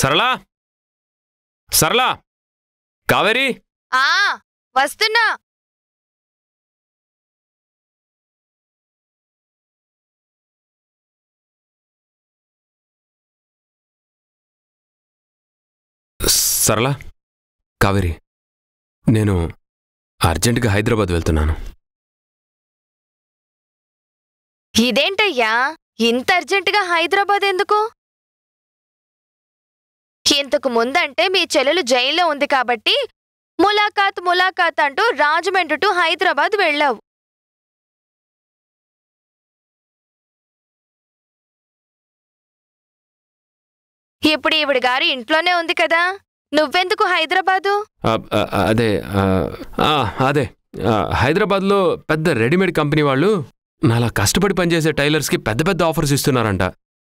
సరళా సరళా కావేరి ఆ వస్తున్నా సరళ కావేరి నేను అర్జెంటుగా హైదరాబాద్ వెళ్తున్నాను ఇదేంటయ్యా ఇంత అర్జెంటుగా హైదరాబాద్ ఎందుకు ఇంతకు ముందంటే మీ చెల్లెలు జైల్లో ఉంది కాబట్టి ములాఖాత్ ములాఖాత్ అంటూ రాజమండ్రి టు హైదరాబాద్ వెళ్ళావు ఇప్పుడు ఈవిడ గారు ఇంట్లోనే ఉంది కదా నువ్వెందుకు హైదరాబాదు ఆ, ఆ, అదే ఆ, ఆ, అదే ఆ, హైదరాబాద్లో పెద్ద రెడీమేడ్ కంపెనీ వాళ్ళు నాలా కష్టపడి పనిచేసే టైలర్స్కి పెద్ద పెద్ద ఆఫర్స్ ఇస్తున్నారంట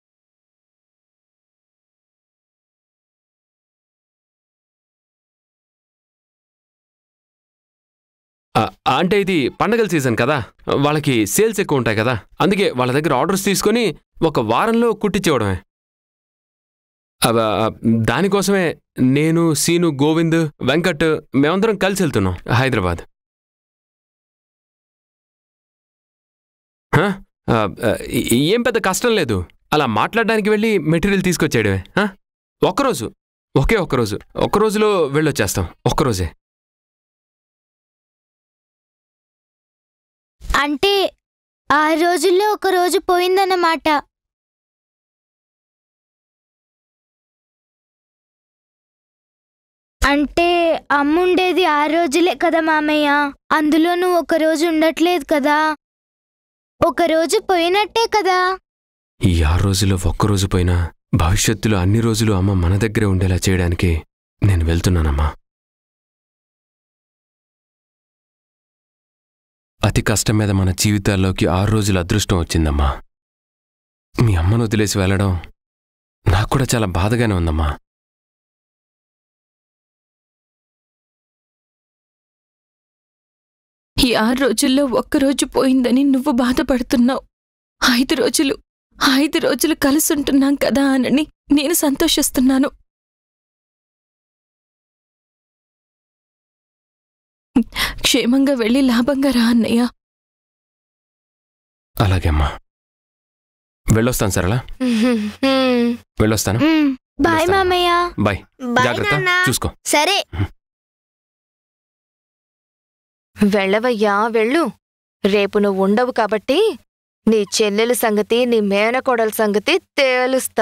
ఆ, అంటే ఇది పండగల సీజన్ కదా వాళ్ళకి సేల్స్ ఎక్కువ ఉంటాయి కదా అందుకే వాళ్ళ దగ్గర ఆర్డర్స్ తీసుకొని ఒక వారంలో కుట్టించేవడమే అవ, ఆ, దానికోసమే నేను సీను గోవింద్ వెంకట్ మేమందరం కలిసి వెళ్తున్నాం హైదరాబాద్ హ? ఆ, ఆ, ఈ- ఏం పెద్ద కష్టం లేదు అలా మాట్లాడడానికి వెళ్ళి మెటీరియల్ తీసుకొచ్చేయడమే హ? ఒక్కరోజు ఒకే ఒక్కరోజు ఒక్కరోజులో వెళ్ళొచ్చేస్తాం ఒక్కరోజే అంటే ఆ రోజుల్లో ఒక రోజు పోయిందన్నమాట అంటే అమ్ముండేది ఆ రోజులే కదా మామయ్య అందులో నువ్వు ఒక రోజు ఉండట్లేదు కదా ఒక రోజు పోయినట్టే కదా ఈ ఆరు రోజుల్లో ఒక్కరోజు పోయినా భవిష్యత్తులో అన్ని రోజులు అమ్మ మన దగ్గరే ఉండేలా చేయడానికి నేను వెళ్తున్నానమ్మా అతి కష్టం మీద మన జీవితాల్లోకి ఆరు రోజుల అదృష్టం వచ్చిందమ్మా మీ అమ్మను వదిలేసి వెళ్ళడం నాకు కూడా చాలా బాధగానే ఉందమ్మా ఈ ఆరు రోజుల్లో ఒక్కరోజు పోయిందని నువ్వు బాధపడుతున్నావు ఐదు రోజులు ఐదు రోజులు కలుసుంటున్నాం కదా అనని నేను సంతోషిస్తున్నాను క్షేమంగా వెళ్ళి లాభంగా రా అన్నయ్య అలాగే అమ్మా వెళ్ళొస్తాను సరళా హ్మ్. వెళ్ళొస్తాను ఉమ్, బాయ్ వెళ్ళొస్తాను. మామయ్య బాయ్ జాగ్రత్త చూసుకో సరే వెళ్ళవయ్యా వెళ్ళు రేపు నువ్వు ఉండవు కాబట్టి నీ చెల్లెల సంగతి నీ మేనకోడల సంగతి తేలుస్తా